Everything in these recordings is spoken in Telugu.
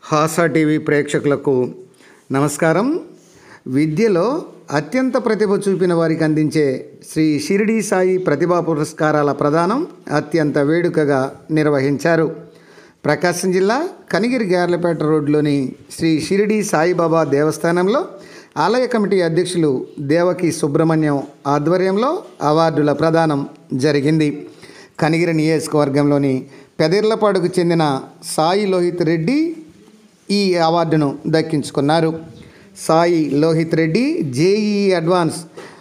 హాసా టీవీ ప్రేక్షకులకు నమస్కారం విద్యలో అత్యంత ప్రతిభ చూపిన వారికి అందించే శ్రీ షిరిడి సాయి ప్రతిభా పురస్కారాల ప్రదానం అత్యంత వేడుకగా నిర్వహించారు ప్రకాశం జిల్లా కనిగిరి గార్లపేట రోడ్లోని శ్రీ షిరిడి సాయిబాబా దేవస్థానంలో ఆలయ కమిటీ అధ్యక్షులు దేవకి సుబ్రహ్మణ్యం ఆధ్వర్యంలో అవార్డుల ప్రదానం జరిగింది కనిగిరి నియోజకవర్గంలోని పెదిర్లపాడుకు చెందిన సాయి లోహిత్ రెడ్డి ఈ అవార్డును దక్కించుకున్నారు సాయి లోహిత్ రెడ్డి జేఈఈ అడ్వాన్స్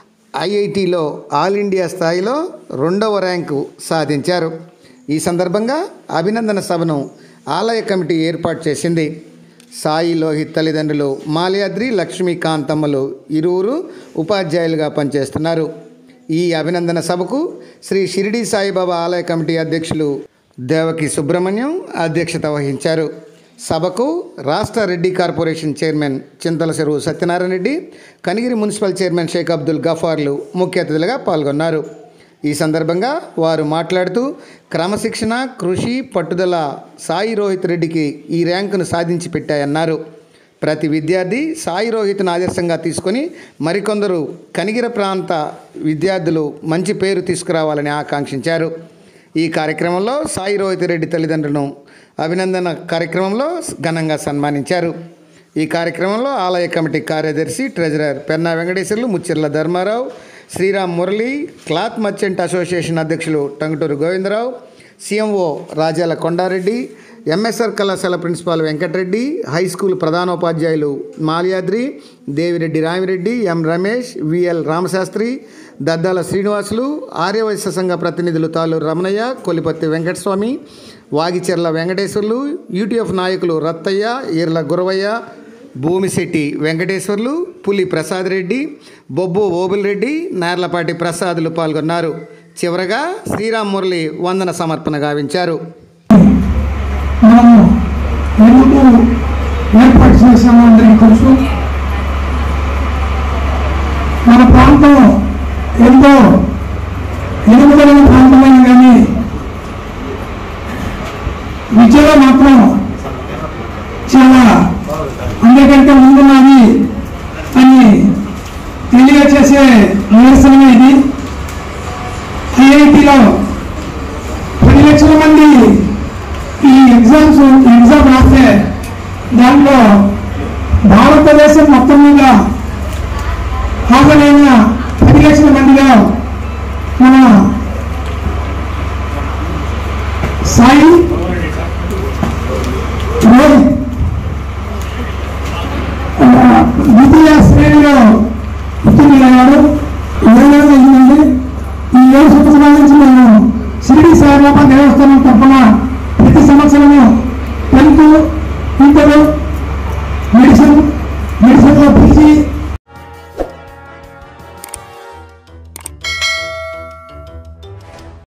ఐఐటిలో ఆల్ ఇండియా స్థాయిలో రెండవ ర్యాంకు సాధించారు ఈ సందర్భంగా అభినందన సభను ఆలయ కమిటీ ఏర్పాటు చేసింది సాయి లోహిత్ తల్లిదండ్రులు మాల్యాద్రి లక్ష్మీకాంతమ్మలు ఇరువురు ఉపాధ్యాయులుగా పనిచేస్తున్నారు ఈ అభినందన సభకు శ్రీ షిరిడి సాయిబాబా ఆలయ కమిటీ అధ్యక్షులు దేవకి సుబ్రహ్మణ్యం అధ్యక్షత వహించారు సభకు రాష్ట్ర Reddy corporation chairman Chintala Cheruvu Satyanarayana Reddy Kanigiri municipal chairman Sheikh Abdul గఫార్లు ముఖ్య అతిథులుగా పాల్గొన్నారు ఈ సందర్భంగా వారు మాట్లాడుతూ క్రమశిక్షణ కృషి పట్టుదల సాయి రోహిత్ రెడ్డికి ఈ ర్యాంకును సాధించి పెట్టాయన్నారు ప్రతి విద్యార్థి సాయి రోహిత్ను ఆదర్శంగా తీసుకొని మరికొందరు కనిగిర ప్రాంత విద్యార్థులు మంచి పేరు తీసుకురావాలని ఆకాంక్షించారు ఈ కార్యక్రమంలో సాయి రోహిత్ రెడ్డి తల్లిదండ్రులను అభినందన కార్యక్రమంలో ఘనంగా సన్మానించారు ఈ కార్యక్రమంలో ఆలయ కమిటీ కార్యదర్శి treasurer Penna Venkateswarlu Mucchirla Dharmarao Sriram Murali cloth merchant association అధ్యక్షులు టంగుటూరు గోవిందరావు సీఎంఓ రాజాల కొండారెడ్డి ఎంఎస్ఆర్ కళాశాల ప్రిన్సిపాల్ వెంకటరెడ్డి హై స్కూల్ ప్రధానోపాధ్యాయులు మాల్యాద్రి దేవిరెడ్డి రామిరెడ్డి ఎం రమేష్ విఎల్ రామశాస్త్రి దద్దాల శ్రీనివాసులు ఆర్యవైశ్య సంఘ ప్రతినిధులు తాలూరు రమణయ్య కొలిపత్తి వెంకటస్వామి వాగిచెర్ల వెంకటేశ్వర్లు యూటీఎఫ్ నాయకులు రత్తయ్య ఈర్ల గురవయ్య భూమిశెట్టి వెంకటేశ్వర్లు పులి ప్రసాద్ రెడ్డి బొబ్బు ఓబుల్ రెడ్డి నార్లపాటి ప్రసాదులు పాల్గొన్నారు చివరగా శ్రీరామ్ మురళి వందన సమర్పణ గావించారు మనము ఎందుకు ఏర్పాటు చేశామో అందరికీ తెలుసు మన ప్రాంతం ఎంతో ఎనుగుదలైన ప్రాంతమైన కానీ విద్యలో మాత్రం చాలా అందరికంటే ముందున్నది అని తెలియచేసే నిరసనమే ఇది ఐఐటిలో పది లక్షల మంది ఈ ఎగ్జామ్స్ ఎగ్జామ్ రాస్తే దాంట్లో భారతదేశం మొత్తం మీద హాజరైన పది లక్షల మందిలో మన సాయి రోహిత్ ఆ, ద్వితీయ శ్రేణిలో ఉత్తీర్ణులయ్యాడు ఏడేళ్ళు అయిందండి ఈ ఏడు సంవత్సరాల నుంచి మేము షిరిడి సాయిబాబా దేవస్థానం తరఫున